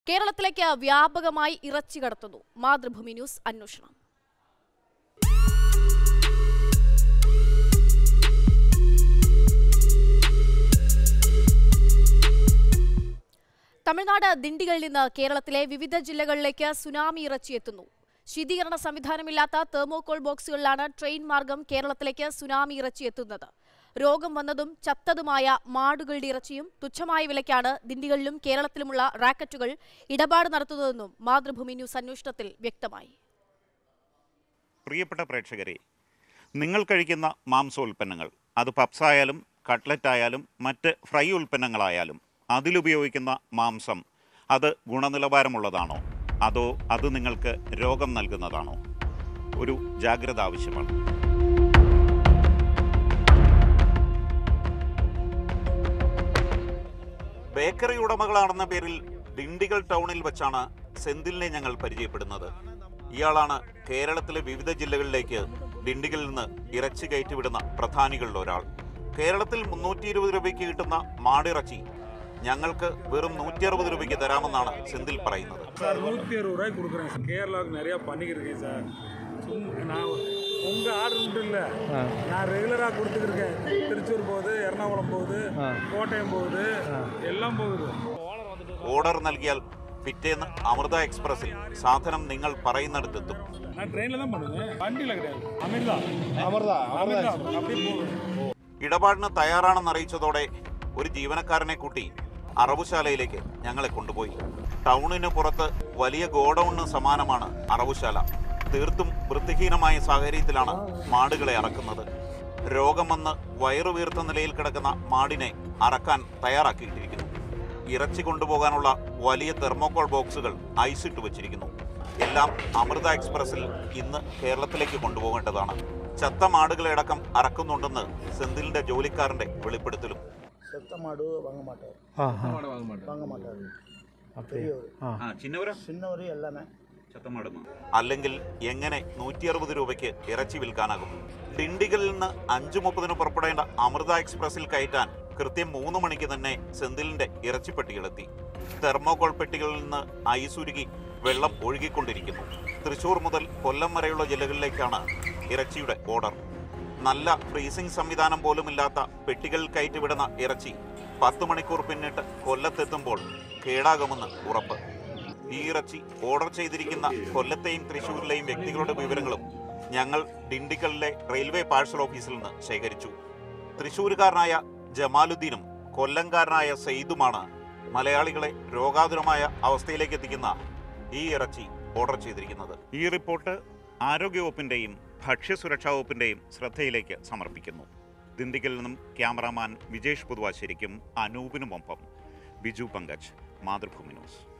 കേരളത്തിലേക്ക് വ്യാപകമായി ഇറച്ചി കടത്തുന്നു മാതൃഭൂമി ന്യൂസ് അന്വേഷണം തമിഴ്നാട് ദിണ്ടികളിൽ നിന്ന് കേരളത്തിലെ വിവിധ ജില്ലകളിലേക്ക് സുനാമി ഇറച്ചി എത്തുന്നു ശീതീകരണ സംവിധാനമില്ലാത്ത തെർമോകോൾ ബോക്സുകളിലാണ് ട്രെയിൻ മാർഗം കേരളത്തിലേക്ക് സുനാമി ഇറച്ചി എത്തുന്നത് രോഗം വന്നതും ചത്തതുമായ മാടുകളുടെ ഇറച്ചിയും തുച്ഛമായ വിലയ്ക്കാണ് ദിണ്ടികളിലും കേരളത്തിലുമുള്ള റാക്കറ്റുകൾ ഇടപാട് നടത്തുന്നതെന്നും മാതൃഭൂമി ന്യൂസ് അന്വേഷണത്തിൽ വ്യക്തമായി പ്രിയപ്പെട്ട പ്രേക്ഷകരെ നിങ്ങൾ കഴിക്കുന്ന മാംസോൽപ്പന്നങ്ങൾ അത് പപ്സ് ആയാലും കട്ട്ലറ്റ് ആയാലും മറ്റ് ഫ്രൈ ഉൽപ്പന്നങ്ങളായാലും അതിലുപയോഗിക്കുന്ന മാംസം അത് ഗുണനിലവാരമുള്ളതാണോ അതോ അത് നിങ്ങൾക്ക് രോഗം നൽകുന്നതാണോ ഒരു ജാഗ്രത ആവശ്യമാണ് ബേക്കറി ഉടമകളാണെന്ന പേരിൽ ദിണ്ടിഗൽ ടൗണിൽ വെച്ചാണ് സെന്തിലിനെ ഞങ്ങൾ പരിചയപ്പെടുന്നത് ഇയാളാണ് കേരളത്തിലെ വിവിധ ജില്ലകളിലേക്ക് ദിണ്ടിഗലിൽ നിന്ന് ഇറച്ചി കയറ്റിവിടുന്ന പ്രധാനികളിൽ ഒരാൾ കേരളത്തിൽ മുന്നൂറ്റി ഇരുപത് രൂപയ്ക്ക് കിട്ടുന്ന മാടിറച്ചി ഞങ്ങൾക്ക് വെറും നൂറ്റി അറുപത് രൂപയ്ക്ക് തരാമെന്നാണ് സെന്തിൽ പറയുന്നത് சார் நூற்றி அறுபது ரூபாய்க்கு கொடுக்குறேன் சார் கேரளாவுக்கு நிறையா பண்ணிக்கிருக்கேன் சார் சும் நான் உங்கள் ஆர்டர் மட்டும் இல்லை நான் ரெகுலராக கொடுத்துக்கிருக்கேன் திருச்சூர் போகுது எர்ணாகுளம் போகுது கோட்டயம் போகுது எல்லாம் போகுது ஓனர் வந்துட்டு ഓർഡർ നൽകിയാൽ പിറ്റേന്ന് അമൃത എക്സ്പ്രസിൽ സാധനം നിങ്ങൾ പറയുന്നിടത്തെത്തും நான் ட்ரெயினில் தான் பண்ணுவேன் வண்டியில் கிடையாது அமிர்தா அமிர்தா அமிர்தா அப்படியே போகுது ഇടപാടിന് തയ്യാറാണെന്ന് അറിയിച്ചതോടെ ഒരു ജീവനക്കാരനെ കൂട്ടി അറവുശാലയിലേക്ക് ഞങ്ങളെ കൊണ്ടുപോയി ടൗണിന് പുറത്ത് വലിയ ഗോഡൌണിന് സമാനമാണ് അറവുശാല തീർത്തും വൃത്തിഹീനമായ സാഹചര്യത്തിലാണ് മാടുകളെ അറക്കുന്നത് രോഗം വന്ന് വയറു വീർത്ത നിലയിൽ കിടക്കുന്ന മാടിനെ അറക്കാൻ തയ്യാറാക്കിയിട്ടിരിക്കുന്നു ഇറച്ചി കൊണ്ടുപോകാനുള്ള വലിയ തെർമോകോൾ ബോക്സുകൾ ഐസിട്ട് വെച്ചിരിക്കുന്നു എല്ലാം അമൃത എക്സ്പ്രസിൽ ഇന്ന് കേരളത്തിലേക്ക് കൊണ്ടുപോകേണ്ടതാണ് ചത്ത മാടുകളെ അടക്കം അറക്കുന്നുണ്ടെന്ന് സെന്തിലിന്റെ ജോലിക്കാരന്റെ വെളിപ്പെടുത്തലും செத்த மாடு வாங்க மாட்டார் வாங்க மாட்டார் பெரியவர் ചിന്നവര சின்னவர் எல்லாமே അല്ലെങ്കിൽ എങ്ങനെ നൂറ്റി അറുപത് രൂപയ്ക്ക് ഇറച്ചി വിൽക്കാനാകും ഡിണ്ടികളിൽ നിന്ന് അഞ്ചു മുപ്പതിന് പുറപ്പെടേണ്ട അമൃത എക്സ്പ്രസിൽ കയറ്റാൻ കൃത്യം മൂന്ന് മണിക്ക് തന്നെ സെന്തിലിന്റെ ഇറച്ചിപ്പെട്ടികളെത്തി തെർമോകോൾ പെട്ടികളിൽ നിന്ന് ഐസുരുകി വെള്ളം ഒഴുകിക്കൊണ്ടിരിക്കുന്നു തൃശൂർ മുതൽ കൊല്ലം വരെയുള്ള ജില്ലകളിലേക്കാണ് ഇറച്ചിയുടെ ഓർഡർ നല്ല ഫ്രീസിംഗ് സംവിധാനം പോലുമില്ലാത്ത പെട്ടികളിൽ കയറ്റിവിടുന്ന ഇറച്ചി പത്ത് മണിക്കൂർ പിന്നിട്ട് കൊല്ലത്തെത്തുമ്പോൾ കേടാകുമെന്ന് ഉറപ്പ് ഈ ഇറച്ചി ഓർഡർ ചെയ്തിരിക്കുന്ന കൊല്ലത്തെയും തൃശ്ശൂരിലെയും വ്യക്തികളുടെ വിവരങ്ങളും ഞങ്ങൾ ഡിണ്ടിക്കലിലെ റെയിൽവേ പാഴ്സൽ ഓഫീസിൽ നിന്ന് ശേഖരിച്ചു തൃശ്ശൂരുകാരനായ ജമാലുദ്ദീനും കൊല്ലംകാരനായ സെയ്ദുമാണ് മലയാളികളെ രോഗാതുരമായ അവസ്ഥയിലേക്ക് എത്തിക്കുന്ന ഈ ഇറച്ചി ഓർഡർ ചെയ്തിരിക്കുന്നത് ഈ റിപ്പോർട്ട് ആരോഗ്യവകുപ്പിന്റെയും ഭക്ഷ്യസുരക്ഷാ വകുപ്പിന്റെയും ശ്രദ്ധയിലേക്ക് സമർപ്പിക്കുന്നു ദിണ്ടിക്കലിൽ നിന്നും ക്യാമറാമാൻ വിജേഷ് പുതുവാശ്ശേരിക്കും അനൂപിനുമൊപ്പം ബിജു പങ്കജ് മാതൃഭൂമി ന്യൂസ്